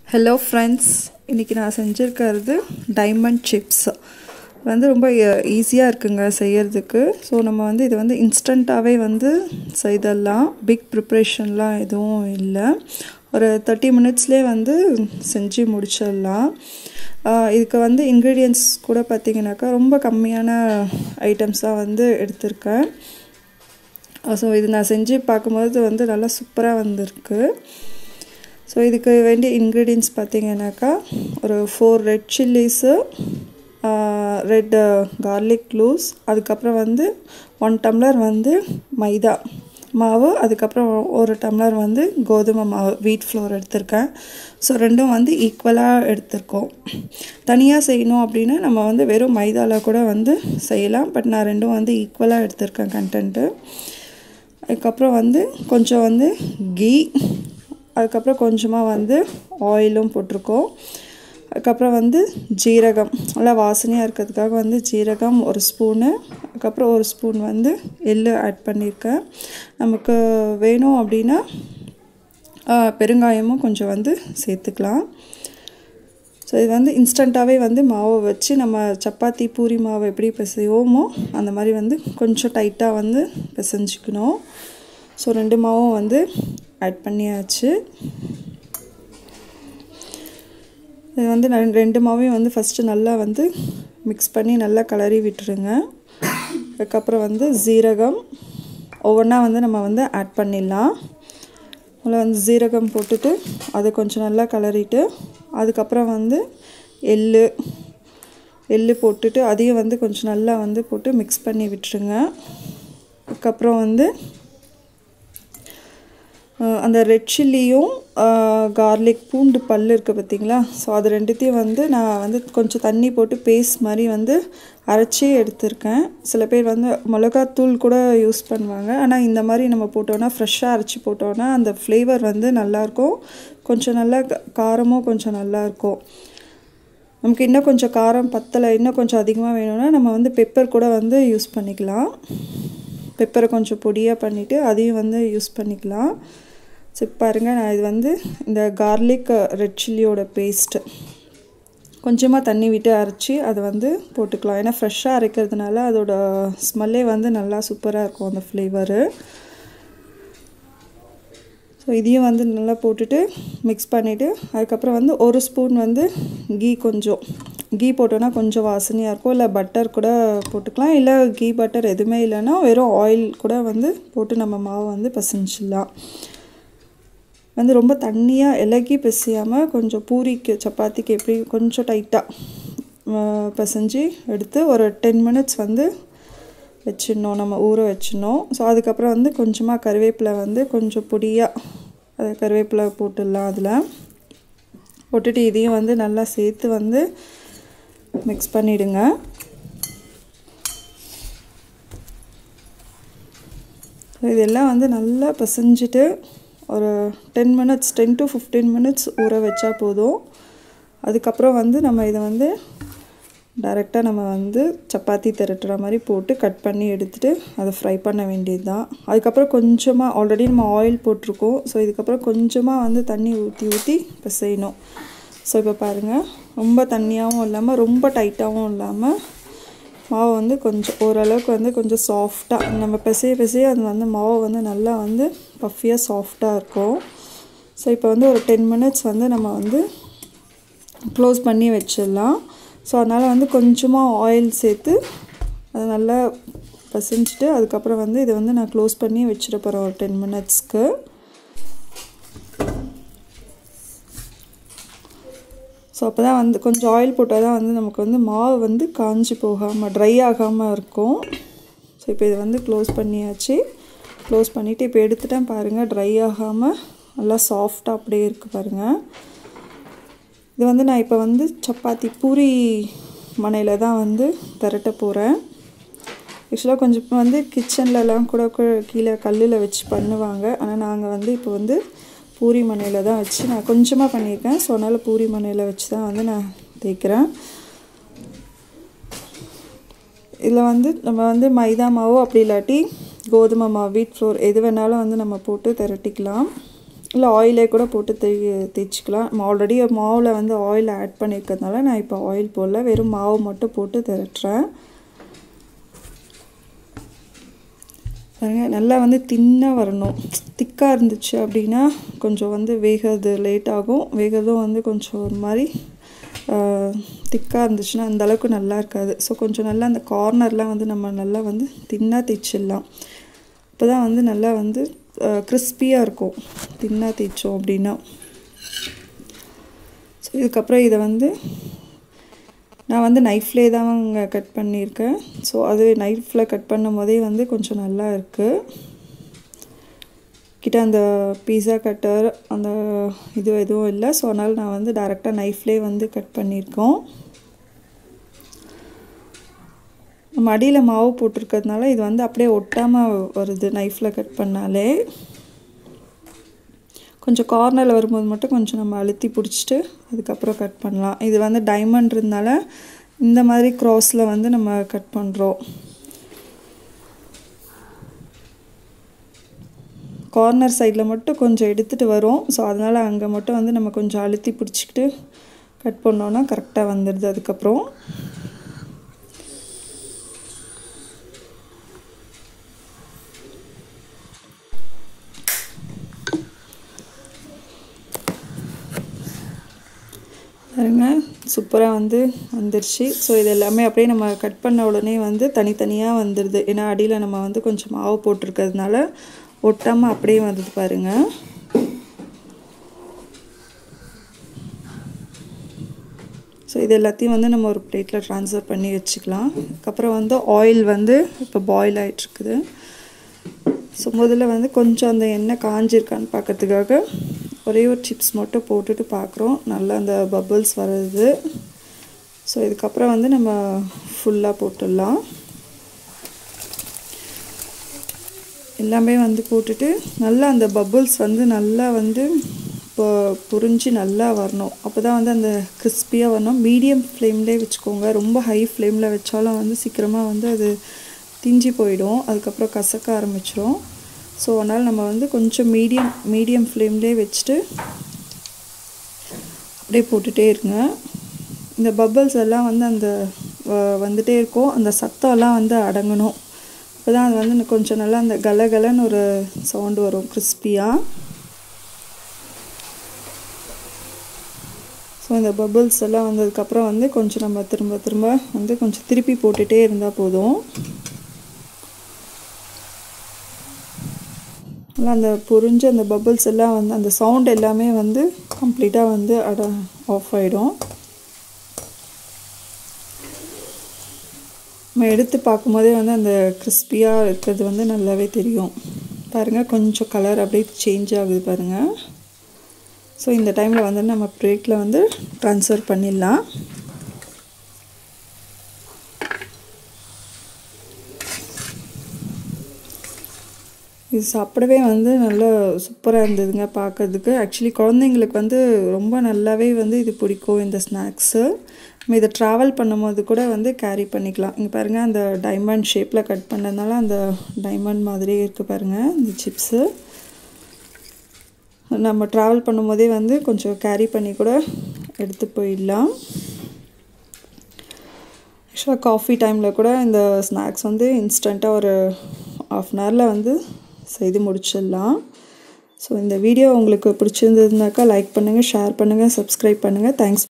hello friends இன்றைக்கி நான் செஞ்சுருக்கிறது diamond chips வந்து ரொம்ப ஈஸியாக இருக்குங்க செய்யறதுக்கு ஸோ நம்ம வந்து இது வந்து இன்ஸ்டண்ட்டாகவே வந்து செய்தரலாம் பிக் ப்ரிப்ரேஷன்லாம் எதுவும் இல்லை ஒரு தேர்ட்டி மினிட்ஸ்லேயே வந்து செஞ்சு முடிச்சிடலாம் இதுக்கு வந்து இன்க்ரீடியன்ஸ் கூட பார்த்திங்கனாக்கா ரொம்ப கம்மியான ஐட்டம்ஸ் தான் வந்து எடுத்திருக்கேன் ஸோ இது நான் செஞ்சு பார்க்கும்போது வந்து நல்லா சூப்பராக வந்திருக்கு ஸோ இதுக்கு வேண்டிய இன்க்ரீடியன்ஸ் பார்த்தீங்கன்னாக்கா ஒரு four red chillies red garlic லூஸ் அதுக்கப்புறம் வந்து ஒன் டம்ளர் வந்து மைதா மாவு அதுக்கப்புறம் ஒரு டம்ளர் வந்து கோதுமை மாவு வீட் ஃப்ளோர் எடுத்திருக்கேன் ஸோ ரெண்டும் வந்து ஈக்குவலாக எடுத்திருக்கோம் தனியாக செய்யணும் அப்படின்னா நம்ம வந்து வெறும் மைதாவில் கூட வந்து செய்யலாம் பட் நான் ரெண்டும் வந்து ஈக்குவலாக எடுத்திருக்கேன் கண்டென்ட்டு அதுக்கப்புறம் வந்து கொஞ்சம் வந்து கீ அதுக்கப்புறம் கொஞ்சமாக வந்து ஆயிலும் போட்டிருக்கோம் அதுக்கப்புறம் வந்து ஜீரகம் நல்லா வாசனையாக இருக்கிறதுக்காக வந்து ஜீரகம் ஒரு ஸ்பூனு அதுக்கப்புறம் ஒரு ஸ்பூன் வந்து எள்ளு ஆட் பண்ணியிருக்கேன் நமக்கு வேணும் அப்படின்னா பெருங்காயமும் கொஞ்சம் வந்து சேர்த்துக்கலாம் ஸோ இது வந்து இன்ஸ்டண்ட்டாகவே வந்து மாவை வச்சு நம்ம சப்பாத்தி பூரி மாவை எப்படி பிசைவோமோ அந்த மாதிரி வந்து கொஞ்சம் டைட்டாக வந்து பிசைஞ்சிக்கணும் ஸோ ரெண்டு மாவும் வந்து ஆட் பண்ணியாச்சு இது வந்து நான் ரெண்டு மாவையும் வந்து ஃபஸ்ட்டு நல்லா வந்து மிக்ஸ் பண்ணி நல்லா கலரி விட்டுருங்க அதுக்கப்புறம் வந்து ஜீரகம் ஒவ்வொன்றா வந்து நம்ம வந்து ஆட் பண்ணிடலாம் அதில் வந்து ஜீரகம் போட்டுட்டு அதை கொஞ்சம் நல்லா கலரிட்டு அதுக்கப்புறம் வந்து எள் எள் போட்டுட்டு அதையும் வந்து கொஞ்சம் நல்லா வந்து போட்டு மிக்ஸ் பண்ணி விட்டுருங்க அதுக்கப்புறம் வந்து அந்த ரெட் சில்லியும் கார்லிக் பூண்டு பல் இருக்குது பார்த்திங்களா ஸோ அது ரெண்டுத்தையும் வந்து நான் வந்து கொஞ்சம் தண்ணி போட்டு பேஸ்ட் மாதிரி வந்து அரைச்சி எடுத்திருக்கேன் சில பேர் வந்து மிளகாத்தூள் கூட யூஸ் பண்ணுவாங்க ஆனால் இந்த மாதிரி நம்ம போட்டோன்னா ஃப்ரெஷ்ஷாக அரைச்சி போட்டோன்னா அந்த ஃப்ளேவர் வந்து நல்லாயிருக்கும் கொஞ்சம் நல்லா காரமும் கொஞ்சம் நல்லாயிருக்கும் நமக்கு இன்னும் கொஞ்சம் காரம் பத்தலை இன்னும் கொஞ்சம் அதிகமாக வேணும்னா நம்ம வந்து பெப்பர் கூட வந்து யூஸ் பண்ணிக்கலாம் பெப்பரை கொஞ்சம் பொடியாக பண்ணிவிட்டு அதையும் வந்து யூஸ் பண்ணிக்கலாம் சரி பாருங்கள் நான் இது வந்து இந்த கார்லிக் ரெட் சில்லியோட பேஸ்ட்டு கொஞ்சமாக தண்ணி விட்டு அரைச்சி அதை வந்து போட்டுக்கலாம் ஏன்னா ஃப்ரெஷ்ஷாக அரைக்கிறதுனால அதோட ஸ்மெல்லே வந்து நல்லா சூப்பராக இருக்கும் அந்த ஃப்ளேவரு ஸோ இதையும் வந்து நல்லா போட்டுட்டு மிக்ஸ் பண்ணிவிட்டு அதுக்கப்புறம் வந்து ஒரு ஸ்பூன் வந்து கீ கொஞ்சம் கீ போட்டோன்னா கொஞ்சம் வாசனையாக இருக்கும் இல்லை பட்டர் கூட போட்டுக்கலாம் இல்லை கீ பட்டர் எதுவுமே இல்லைன்னா வெறும் ஆயில் கூட வந்து போட்டு நம்ம மாவு வந்து பசைஞ்சிடலாம் வந்து ரொம்ப தண்ணியாக இலகி பிசையாமல் கொஞ்சம் பூரிக்கு சப்பாத்திக்கு எப்படி கொஞ்சம் டைட்டாக பிசைஞ்சு எடுத்து ஒரு டென் மினிட்ஸ் வந்து வச்சிடணும் நம்ம ஊற வச்சிடணும் ஸோ அதுக்கப்புறம் வந்து கொஞ்சமாக கருவேப்பிலை வந்து கொஞ்சம் பொடியாக அது கருவேப்பிலை போட்டுடலாம் அதில் போட்டுட்டு இதையும் வந்து நல்லா சேர்த்து வந்து மிக்ஸ் பண்ணிவிடுங்க இதெல்லாம் வந்து நல்லா பசைஞ்சிட்டு ஒரு ten minutes ten to fifteen minutes ஊற வச்சா போதும் அதுக்கப்புறம் வந்து நம்ம இதை வந்து டைரெக்டாக நம்ம வந்து சப்பாத்தி திரட்டுற மாதிரி போட்டு கட் பண்ணி எடுத்துகிட்டு அதை ஃப்ரை பண்ண வேண்டியது தான் அதுக்கப்புறம் கொஞ்சமாக ஆல்ரெடி நம்ம ஆயில் போட்டிருக்கோம் ஸோ இதுக்கப்புறம் கொஞ்சமாக வந்து தண்ணி ஊற்றி ஊற்றி பிசையணும் ஸோ இப்போ பாருங்கள் ரொம்ப தண்ணியாகவும் இல்லாமல் ரொம்ப டைட்டாகவும் இல்லாமல் மாவு வந்து கொஞ்சம் ஓரளவுக்கு வந்து கொஞ்சம் சாஃப்டாக நம்ம பிசைய பிசைய அது வந்து மாவு வந்து நல்லா வந்து பஃபியாக சாஃப்டாக இருக்கும் ஸோ இப்போ வந்து ஒரு டென் மினிட்ஸ் வந்து நம்ம வந்து க்ளோஸ் பண்ணி வச்சிடலாம் ஸோ அதனால் வந்து கொஞ்சமாக ஆயில் சேர்த்து அதை நல்லா பசைஞ்சிட்டு அதுக்கப்புறம் வந்து இதை வந்து நான் க்ளோஸ் பண்ணி வச்சிட போகிறேன் ஒரு டென் மினிட்ஸ்க்கு ஸோ அப்போ தான் வந்து கொஞ்சம் ஆயில் போட்டால் தான் வந்து நமக்கு வந்து மாவு வந்து காஞ்சி போகாமல் ட்ரை ஆகாமல் இருக்கும் ஸோ இப்போ இதை வந்து க்ளோஸ் பண்ணியாச்சு க்ளோஸ் பண்ணிவிட்டு இப்போ எடுத்துட்டேன் பாருங்கள் ட்ரை ஆகாமல் நல்லா சாஃப்டாக அப்படியே இருக்குது பாருங்கள் இது வந்து நான் இப்போ வந்து சப்பாத்தி பூரி மனையில் தான் வந்து திரட்ட போகிறேன் ஆக்சுவலாக கொஞ்சம் வந்து கிச்சன்லலாம் கூட கீழே கல்லில் வச்சு பண்ணுவாங்க ஆனால் நாங்கள் வந்து இப்போ வந்து பூரி மனையில் தான் வச்சு நான் கொஞ்சமாக பண்ணியிருக்கேன் ஸோ அதனால் பூரி மனையில் வச்சு தான் வந்து நான் தேய்க்கிறேன் இதில் வந்து நம்ம வந்து மைதா மாவோ அப்படி இல்லாட்டி கோதுமை மாவு வீட் ஃப்ளோர் எது வேணாலும் வந்து நம்ம போட்டு திரட்டிக்கலாம் இல்லை ஆயிலே கூட போட்டு தேய் தேய்ச்சிக்கலாம் நம்ம ஆல்ரெடி மாவில் வந்து ஆயில் ஆட் பண்ணியிருக்கிறதுனால நான் இப்போ ஆயில் போடல வெறும் மாவு மட்டும் போட்டு திரட்டுறேன் பாருங்க நல்லா வந்து தின்னாக வரணும் திக்காக இருந்துச்சு அப்படின்னா கொஞ்சம் வந்து வேகிறது லேட் ஆகும் வேகிறதும் வந்து கொஞ்சம் ஒரு மாதிரி திக்காக இருந்துச்சுன்னா அந்த அளவுக்கு நல்லா இருக்காது ஸோ கொஞ்சம் நல்லா அந்த கார்னர்லாம் வந்து நம்ம நல்லா வந்து தின்னாக தேய்ச்சிடலாம் அப்போ தான் வந்து நல்லா வந்து கிறிஸ்பியாக இருக்கும் தின்னாக தேய்ச்சோம் அப்படின்னா ஸோ இதுக்கப்புறம் இதை வந்து நான் வந்து நைஃப்லேயே தான் கட் பண்ணியிருக்கேன் ஸோ அது நைஃப்பில் கட் பண்ணும் போதே வந்து கொஞ்சம் நல்லா இருக்குது கிட்ட அந்த பீஸா கட்டர் அந்த இது எதுவும் இல்லை ஸோ அதனால் நான் வந்து டேரெக்டாக நைஃப்லேயே வந்து கட் பண்ணியிருக்கோம் நம்ம அடியில் மாவு போட்டிருக்கிறதுனால இது வந்து அப்படியே ஒட்டாமல் வருது நைஃப்பில் கட் பண்ணாலே கொஞ்சம் கார்னரில் வரும்போது மட்டும் கொஞ்சம் நம்ம அழுத்தி பிடிச்சிட்டு அதுக்கப்புறம் கட் பண்ணலாம் இது வந்து டைமண்ட்றதுனால இந்த மாதிரி க்ராஸில் வந்து நம்ம கட் பண்ணுறோம் கார்னர் சைடில் மட்டும் கொஞ்சம் எடுத்துகிட்டு வரும் ஸோ அதனால் அங்கே மட்டும் வந்து நம்ம கொஞ்சம் அழுத்தி பிடிச்சிக்கிட்டு கட் பண்ணோன்னா கரெக்டாக வந்துடுது அதுக்கப்புறம் பாருங்க சூப்பராக வந்து வந்துருச்சு ஸோ இது எல்லாமே அப்படியே நம்ம கட் பண்ண உடனே வந்து தனித்தனியாக வந்துடுது ஏன்னா அடியில் நம்ம வந்து கொஞ்சம் மாவு போட்டிருக்கிறதுனால ஒட்டாமல் அப்படியே வந்தது பாருங்கள் ஸோ இது எல்லாத்தையும் வந்து நம்ம ஒரு பிளேட்டில் ட்ரான்ஸ்ஃபர் பண்ணி வச்சுக்கலாம் அதுக்கப்புறம் வந்து ஆயில் வந்து இப்போ பாயில் ஆகிட்டுருக்குது ஸோ முதல்ல வந்து கொஞ்சம் அந்த எண்ணெய் காஞ்சிருக்கான்னு பார்க்கறதுக்காக ஒரே ஒரு சிப்ஸ் மட்டும் போட்டுட்டு பார்க்குறோம் நல்லா அந்த பபிள்ஸ் வருது ஸோ இதுக்கப்புறம் வந்து நம்ம ஃபுல்லாக போட்டுடலாம் எல்லாமே வந்து போட்டுட்டு நல்லா அந்த பபுள்ஸ் வந்து நல்லா வந்து இப்போ புரிஞ்சு நல்லா வரணும் அப்போ தான் வந்து அந்த கிறிஸ்பியாக வரணும் மீடியம் ஃப்ளேம்லேயே வச்சுக்கோங்க ரொம்ப ஹை ஃப்ளேமில் வச்சாலும் வந்து சீக்கிரமாக வந்து அது திஞ்சி போயிடும் அதுக்கப்புறம் கசக்க ஆரம்பிச்சிடும் ஸோ அதனால் நம்ம வந்து கொஞ்சம் மீடியம் மீடியம் ஃப்ளேம்லேயே வச்சுட்டு அப்படியே போட்டுகிட்டே இருங்க இந்த பபிள்ஸ் எல்லாம் வந்து அந்த வந்துகிட்டே இருக்கும் அந்த சத்தம்லாம் வந்து அடங்கணும் அப்போ தான் அது வந்து கொஞ்சம் நல்லா அந்த கலகலன்னு ஒரு சவுண்டு வரும் கிறிஸ்பியாக ஸோ இந்த பபிள்ஸ் எல்லாம் வந்ததுக்கப்புறம் வந்து கொஞ்சம் நம்ம திரும்ப திரும்ப வந்து கொஞ்சம் திருப்பி போட்டுகிட்டே இருந்தால் போதும் நல்லா அந்த புரிஞ்ச அந்த பபிள்ஸ் எல்லாம் வந்து அந்த சவுண்ட் எல்லாமே வந்து கம்ப்ளீட்டாக வந்து அட ஆஃப் ஆகிடும் நம்ம எடுத்து பார்க்கும்போதே வந்து அந்த கிறிஸ்பியாக இருக்கிறது வந்து நல்லாவே தெரியும் பாருங்கள் கொஞ்சம் கலர் அப்படியே சேஞ்ச் ஆகுது பாருங்கள் ஸோ இந்த டைமில் வந்து நம்ம பிளேட்டில் வந்து ட்ரான்ஸ்ஃபர் பண்ணிடலாம் இது சாப்பிடவே வந்து நல்லா சூப்பராக இருந்ததுங்க பார்க்கறதுக்கு ஆக்சுவலி குழந்தைங்களுக்கு வந்து ரொம்ப நல்லாவே வந்து இது பிடிக்கும் இந்த ஸ்நாக்ஸு நம்ம இதை ட்ராவல் பண்ணும்போது கூட வந்து கேரி பண்ணிக்கலாம் இங்கே பாருங்கள் அந்த டைமண்ட் ஷேப்பில் கட் பண்ணதுனால அந்த டைமண்ட் மாதிரியே இருக்குது பாருங்கள் இந்த சிப்ஸு நம்ம ட்ராவல் பண்ணும்போதே வந்து கொஞ்சம் கேரி பண்ணி கூட எடுத்து போயிடலாம் ஆக்சுவலாக காஃபி டைமில் கூட இந்த ஸ்நாக்ஸ் வந்து இன்ஸ்டண்ட்டாக ஒரு ஆஃப் அன் ஹவரில் வந்து செய்து முடிச்சிடலாம் ஸோ இந்த வீடியோ உங்களுக்கு பிடிச்சிருந்ததுனாக்கா லைக் பண்ணுங்கள் ஷேர் பண்ணுங்கள் சப்ஸ்கிரைப் பண்ணுங்கள் தேங்க்ஸ்